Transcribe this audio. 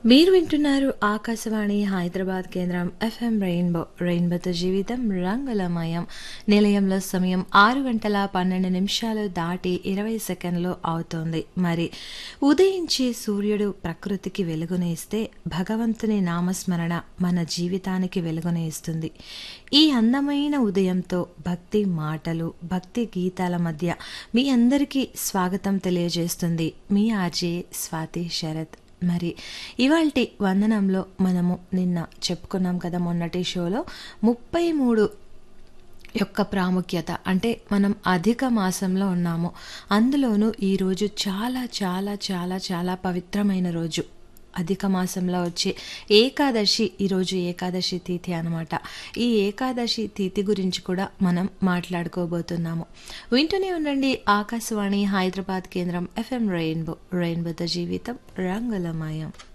మీరు వింటున్నారు ఆకాశవాణి హైదరాబాద్ కేంద్రం ఎఫ్ఎం రెయిన్బో రెయిన్బోతో జీవితం రంగులమయం నిలయంలో సమయం ఆరు గంటల పన్నెండు నిమిషాలు దాటి ఇరవై సెకండ్లు అవుతోంది మరి ఉదయించే సూర్యుడు ప్రకృతికి వెలుగుని ఇస్తే భగవంతుని నామస్మరణ మన జీవితానికి వెలుగుని ఇస్తుంది ఈ అందమైన ఉదయంతో భక్తి మాటలు భక్తి గీతాల మధ్య మీ అందరికీ స్వాగతం తెలియజేస్తుంది మీ ఆర్జే స్వాతి శరత్ మరి ఇవాల్టి వందనంలో మనము నిన్న చెప్పుకున్నాం కదా మొన్నటి షోలో ముప్పై మూడు యొక్క ప్రాముఖ్యత అంటే మనం అధిక మాసంలో ఉన్నాము అందులోనూ ఈరోజు చాలా చాలా చాలా చాలా పవిత్రమైన రోజు అధిక మాసంలో వచ్చే ఏకాదశి ఈరోజు ఏకాదశి తిథి అనమాట ఈ ఏకాదశి తిథి గురించి కూడా మనం మాట్లాడుకోబోతున్నాము వింటూనే ఉండండి ఆకాశవాణి హైదరాబాద్ కేంద్రం ఎఫ్ఎం రెయిన్బో రెయిన్బోతో జీవితం రంగులమయం